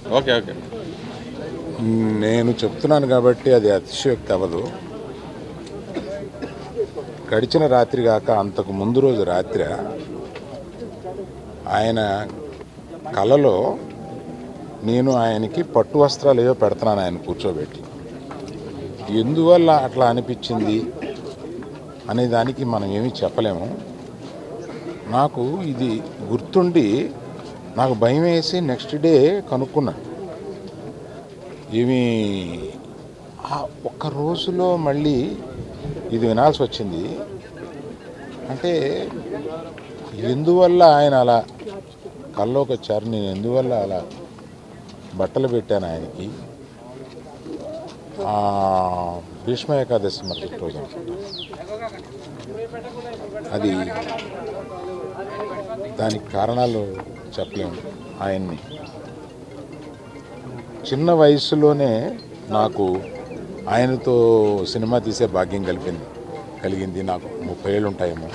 Okay okay నేను చెప్తున్నాను కాబట్టి అది అతిశయోక్తి అవ్వదు గడిచిన రాత్రి కాక అంతకు ముందు రోజు రాత్రి ఆయన కలలో నేను ఆయనకి పట్టు వస్త్రాలు ఏవో పెడుతున్నాను ఆయన కూర్చోబెట్టి ఎందువల్ల అట్లా అనిపించింది అనే దానికి మనం ఏమీ చెప్పలేము నాకు ఇది గుర్తుండి నాకు భయం వేసి నెక్స్ట్ డే కనుక్కున్నాను ఇవి ఆ ఒక్క రోజులో మళ్ళీ ఇది వినాల్సి వచ్చింది అంటే ఎందువల్ల ఆయన అలా కల్లోకి వచ్చారు నేను ఎందువల్ల అలా బట్టలు పెట్టాను ఆయనకి ఆ, భీష్మ ఏకాదశి మరుసటి రోజు అనుకుంటా. అది దానికి కారణాలు చెప్పలేము ఆయన్ని చిన్న వయసులోనే నాకు ఆయనతో సినిమా తీసే భాగ్యం కలిపింది కలిగింది నాకు ముప్పై ఏళ్ళు ఉంటాయేమో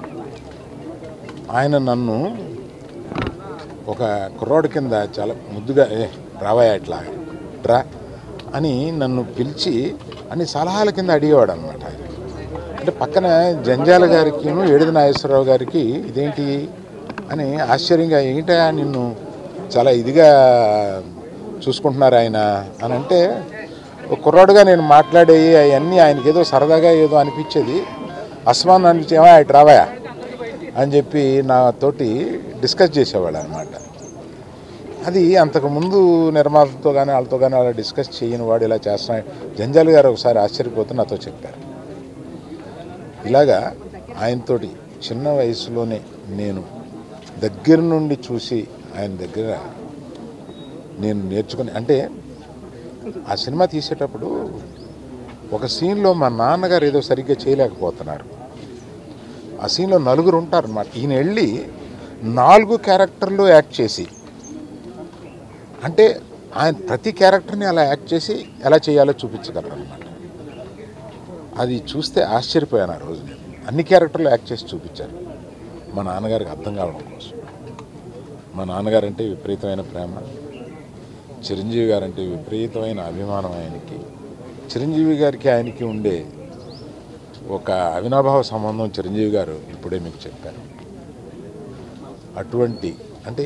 ఆయన నన్ను ఒక కుర్రాడు కింద చాలా ముద్దుగా ఏ రావాయా ఇట్లా రా అని నన్ను పిలిచి అన్ని సలహాల కింద అడిగేవాడు అనమాట ఆయన అంటే పక్కన జంజాల గారికి ఏడుది నాగేశ్వరరావు గారికి ఇదేంటి అని ఆశ్చర్యంగా ఏంటా నిన్ను చాలా ఇదిగా చూసుకుంటున్నారు ఆయన అని అంటే ఒక కుర్రాడుగా నేను మాట్లాడే అవన్నీ ఆయనకి ఏదో సరదాగా ఏదో అనిపించేది అస్మాన్ అనిపించేవా ఇటు రావాయా అని చెప్పి నాతోటి డిస్కస్ చేసేవాడు అనమాట అది అంతకుముందు నిర్మాతలతో కానీ వాళ్ళతో కానీ అలా డిస్కస్ చేయని వాడు ఇలా చేస్తున్నాడు జంజాల్ గారు ఒకసారి ఆశ్చర్యపోతూ నాతో చెప్పారు ఇలాగా ఆయనతోటి చిన్న వయసులోనే నేను దగ్గర నుండి చూసి ఆయన దగ్గర నేను నేర్చుకుని అంటే ఆ సినిమా తీసేటప్పుడు ఒక సీన్లో మా నాన్నగారు ఏదో సరిగ్గా చేయలేకపోతున్నారు ఆ సీన్లో నలుగురు ఉంటారు అన్నమాట ఈయన వెళ్ళి నాలుగు క్యారెక్టర్లు యాక్ట్ చేసి అంటే ఆయన ప్రతి క్యారెక్టర్ని అలా యాక్ట్ చేసి ఎలా చేయాలో చూపించగలరు అనమాట అది చూస్తే ఆశ్చర్యపోయాను ఆ రోజు నేను అన్ని క్యారెక్టర్లు యాక్ట్ చేసి చూపించారు మా నాన్నగారికి అర్థం కావడం కోసం మా నాన్నగారు అంటే విపరీతమైన ప్రేమ చిరంజీవి గారంటే విపరీతమైన అభిమానం ఆయనకి చిరంజీవి గారికి ఆయనకి ఉండే ఒక అవినాభావ సంబంధం చిరంజీవి గారు ఇప్పుడే మీకు చెప్పారు అటువంటి అంటే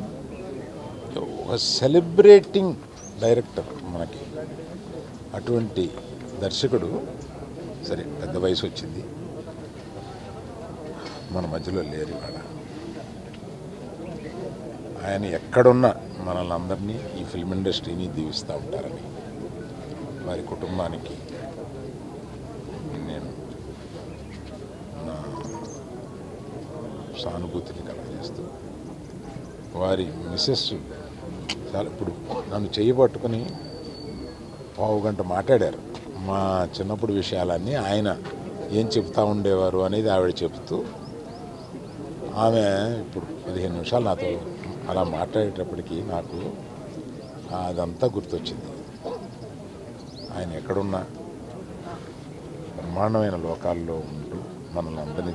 ఒక సెలబ్రేటింగ్ డైరెక్టర్ మనకి అటువంటి దర్శకుడు సరే పెద్ద వయసు వచ్చింది మన మధ్యలో లేరు ఇవాళ ఆయన ఎక్కడున్నా మనల్ని అందరినీ ఈ ఫిల్మ్ ఇండస్ట్రీని దీవిస్తూ ఉంటారని వారి కుటుంబానికి నేను నా సానుభూతిని కలగజేస్తూ వారి మిస్సెస్ చాలా ఇప్పుడు నన్ను చేయబట్టుకుని పావు గంట మాట్లాడారు మా చిన్నప్పుడు విషయాలన్నీ ఆయన ఏం చెప్తా ఉండేవారు అనేది ఆవిడ చెప్తూ ఆమె ఇప్పుడు పదిహేను నిమిషాలు నాతో అలా మాట్లాడేటప్పటికి నాకు అదంతా గుర్తొచ్చింది ఆయన ఎక్కడున్నా బ్రహ్మాండమైన లోకాల్లో ఉంటూ మనల్ని అందరినీ